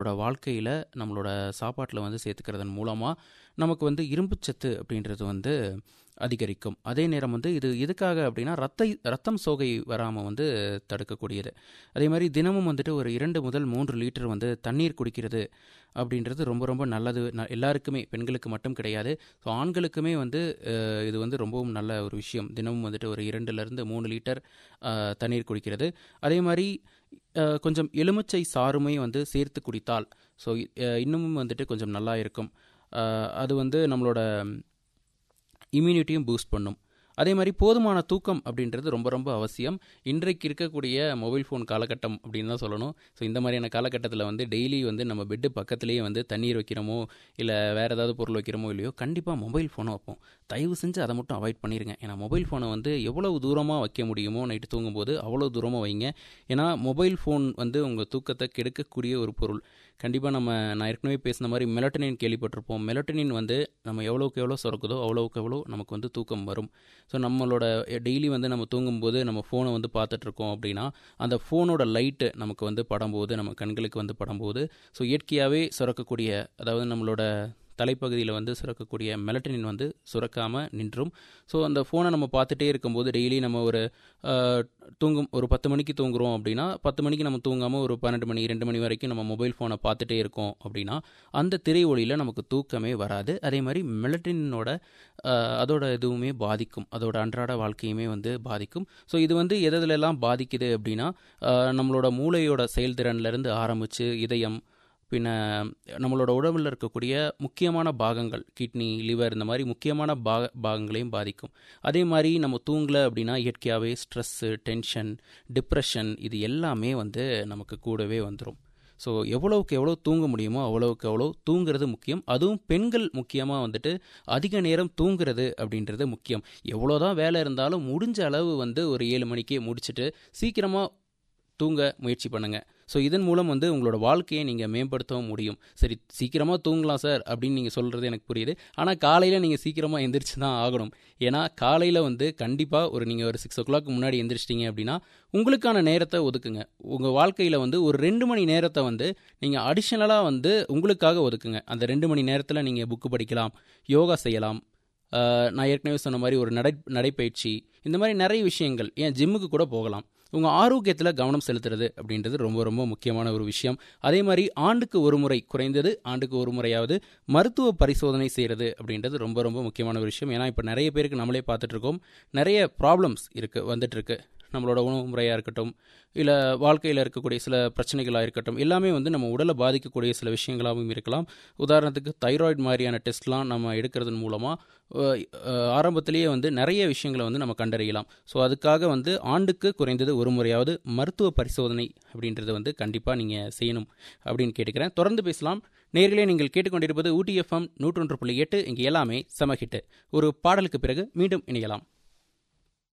நம்மளோட வாழ்க்கையில் நம்மளோட சாப்பாட்டில் வந்து சேர்த்துக்கிறதன் மூலமாக நமக்கு வந்து இரும்புச்சத்து அப்படின்றது வந்து அதிகரிக்கும் அதே நேரம் வந்து இது எதுக்காக அப்படின்னா ரத்த ரத்தம் சோகை வராமல் வந்து தடுக்கக்கூடியது அதே மாதிரி தினமும் வந்துட்டு ஒரு இரண்டு முதல் மூன்று லிட்டர் வந்து தண்ணீர் குடிக்கிறது அப்படின்றது ரொம்ப ரொம்ப நல்லது ந- எல்லாருக்குமே பெண்களுக்கு மட்டும் கிடையாது ஸோ ஆண்களுக்குமே வந்து அஹ், இது வந்து ரொம்பவும் நல்ல ஒரு விஷயம் தினமும் வந்துட்டு ஒரு இரண்டுலேருந்து மூணு லிட்டர் அஹ், தண்ணீர் குடிக்கிறது அதே மாதிரி அஹ், கொஞ்சம் எலுமிச்சை சாறுமே வந்து சேர்த்து குடித்தால் ஸோ இன்னமும் வந்துட்டு கொஞ்சம் நல்லா இருக்கும் அஹ், அது வந்து நம்மளோட இம்யூனிட்டியும் பூஸ்ட் பண்ணும் அதே மாதிரி போதுமான தூக்கம் அப்படின்றது ரொம்ப ரொம்ப அவசியம் இன்றைக்கு இருக்கக்கூடிய மொபைல் ஃபோன் காலகட்டம் அப்படின்னு தான் சொல்லணும் ஸோ இந்த மாதிரியான காலகட்டத்தில் வந்து டெய்லி வந்து நம்ம பெட்டு பக்கத்துலேயே வந்து தண்ணீர் வைக்கிறோமோ இல்லை வேறு ஏதாவது பொருள் வைக்கிறோமோ இல்லையோ கண்டிப்பாக மொபைல் ஃபோனை வைப்போம் தயவு செஞ்சு அதை மட்டும் அவாய்ட் பண்ணிடுங்க ஏன்னா மொபைல் ஃபோனை வந்து எவ்வளவு தூரமாக வைக்க முடியுமோ நைட்டு தூங்கும்போது அவ்வளோ தூரமாக வைங்க ஏன்னா மொபைல் ஃபோன் வந்து உங்கள் தூக்கத்தை கெடுக்கக்கூடிய ஒரு பொருள் கண்டிப்பாக நம்ம நான் ஏற்கனவே பேசின மாதிரி மெலட்டனின் கேள்விப்பட்டிருப்போம் மெலட்டனின் வந்து நம்ம எவ்வளோக்கு எவ்வளோ சுரக்குதோ அவ்வளோக்கு எவ்வளோ நமக்கு வந்து தூக்கம் வரும் ஸோ நம்மளோட டெய்லி வந்து நம்ம தூங்கும்போது நம்ம ஃபோனை வந்து பார்த்துட்டு இருக்கோம் அப்படின்னா அந்த ஃபோனோட லைட்டு நமக்கு வந்து படும்போது நம்ம கண்களுக்கு வந்து படும்போது ஸோ இயற்கையாகவே சுரக்கக்கூடிய அதாவது நம்மளோட தலைப்பகுதியில் வந்து சுரக்கக்கூடிய மெலட்டனின் வந்து சுரக்காமல் நின்றும் ஸோ அந்த ஃபோனை நம்ம பார்த்துட்டே இருக்கும்போது டெய்லி நம்ம ஒரு அஹ், தூங்கும் ஒரு பத்து மணிக்கு தூங்குறோம் அப்படின்னா பத்து மணிக்கு நம்ம தூங்காமல் ஒரு பன்னெண்டு மணி ரெண்டு மணி வரைக்கும் நம்ம மொபைல் ஃபோனை பார்த்துட்டே இருக்கோம் அப்படின்னா அந்த திரை ஒளியில் நமக்கு தூக்கமே வராது அதே மாதிரி மெலட்டினோட அஹ், அதோட இதுவுமே பாதிக்கும் அதோட அன்றாட வாழ்க்கையுமே வந்து பாதிக்கும் ஸோ இது வந்து எதுலெல்லாம் பாதிக்குது அப்படின்னா அஹ், நம்மளோட மூளையோட செயல்திறன்லேருந்து ஆரம்பித்து இதயம் பின்ன நம்மளோட உடம்புல இருக்கக்கூடிய முக்கியமான பாகங்கள் கிட்னி லிவர் இந்த மாதிரி முக்கியமான பாக பாகங்களையும் பாதிக்கும் அதே மாதிரி நம்ம தூங்கலை அப்படின்னா இயற்கையாகவே ஸ்ட்ரெஸ்ஸு டென்ஷன் டிப்ரெஷன் இது எல்லாமே வந்து நமக்கு கூடவே வந்துடும் ஸோ எவ்வளவுக்கு எவ்வளோ தூங்க முடியுமோ அவ்வளவுக்கு எவ்வளோ தூங்குறது முக்கியம் அதுவும் பெண்கள் முக்கியமாக வந்துட்டு அதிக நேரம் தூங்குறது அப்படின்றது முக்கியம் எவ்வளோதான் வேலை இருந்தாலும் முடிஞ்ச அளவு வந்து ஒரு ஏழு மணிக்கே முடிச்சுட்டு சீக்கிரமாக தூங்க முயற்சி பண்ணுங்க ஸோ இதன் மூலம் வந்து உங்களோட வாழ்க்கையை நீங்கள் மேம்படுத்தவும் முடியும் சரி சீக்கிரமாக தூங்கலாம் சார் அப்படின்னு நீங்கள் சொல்கிறது எனக்கு புரியுது ஆனால் காலையில் நீங்கள் சீக்கிரமாக எந்திரிச்சு தான் ஆகணும் ஏன்னா காலையில் வந்து கண்டிப்பாக ஒரு நீங்கள் ஒரு சிக்ஸ் ஓ கிளாக் முன்னாடி எந்திரிச்சிட்டிங்க அப்படின்னா உங்களுக்கான நேரத்தை ஒதுக்குங்க உங்கள் வாழ்க்கையில் வந்து ஒரு ரெண்டு மணி நேரத்தை வந்து நீங்கள் அடிஷ்னலாக வந்து உங்களுக்காக ஒதுக்குங்க அந்த ரெண்டு மணி நேரத்தில் நீங்கள் புக்கு படிக்கலாம் யோகா செய்யலாம் ஆஹ் நான் ஏற்கனவே சொன்ன மாதிரி ஒரு நடை நடைப்பயிற்சி இந்த மாதிரி நிறைய விஷயங்கள் ஏன் ஜிம்முக்கு கூட போகலாம் உங்கள் ஆரோக்கியத்தில் கவனம் செலுத்துறது அப்படின்றது ரொம்ப ரொம்ப முக்கியமான ஒரு விஷயம் அதே மாதிரி ஆண்டுக்கு ஒரு முறை குறைந்தது ஆண்டுக்கு ஒரு முறையாவது மருத்துவ பரிசோதனை செய்கிறது அப்படின்றது ரொம்ப ரொம்ப முக்கியமான ஒரு விஷயம் ஏன்னா இப்போ நிறைய பேருக்கு நம்மளே பார்த்துட்டு இருக்கோம் நிறைய ப்ராப்ளம்ஸ் இருக்குது வந்துட்டு இருக்கு நம்மளோட உணவு முறையாக இருக்கட்டும் இல்லை வாழ்க்கையில் இருக்கக்கூடிய சில பிரச்சனைகளாக இருக்கட்டும் எல்லாமே வந்து நம்ம உடலை பாதிக்கக்கூடிய சில விஷயங்களாகவும் இருக்கலாம் உதாரணத்துக்கு தைராய்டு மாதிரியான டெஸ்ட்லாம் நம்ம எடுக்கிறதன் மூலமாக ஆரம்பத்திலேயே வந்து நிறைய விஷயங்களை வந்து நம்ம கண்டறியலாம் ஸோ அதுக்காக வந்து ஆண்டுக்கு குறைந்தது ஒரு முறையாவது மருத்துவ பரிசோதனை அப்படின்றத வந்து கண்டிப்பாக நீங்கள் செய்யணும் அப்படின்னு கேட்டுக்கிறேன் தொடர்ந்து பேசலாம் நேர்களே நீங்கள் கேட்டுக்கொண்டிருப்பது ஊட்டி எஃப்எம் நூற்றொன்று புள்ளி எட்டு இங்கே எல்லாமே சமஹிட்டு ஒரு பாடலுக்கு பிறகு மீண்டும் இணையலாம்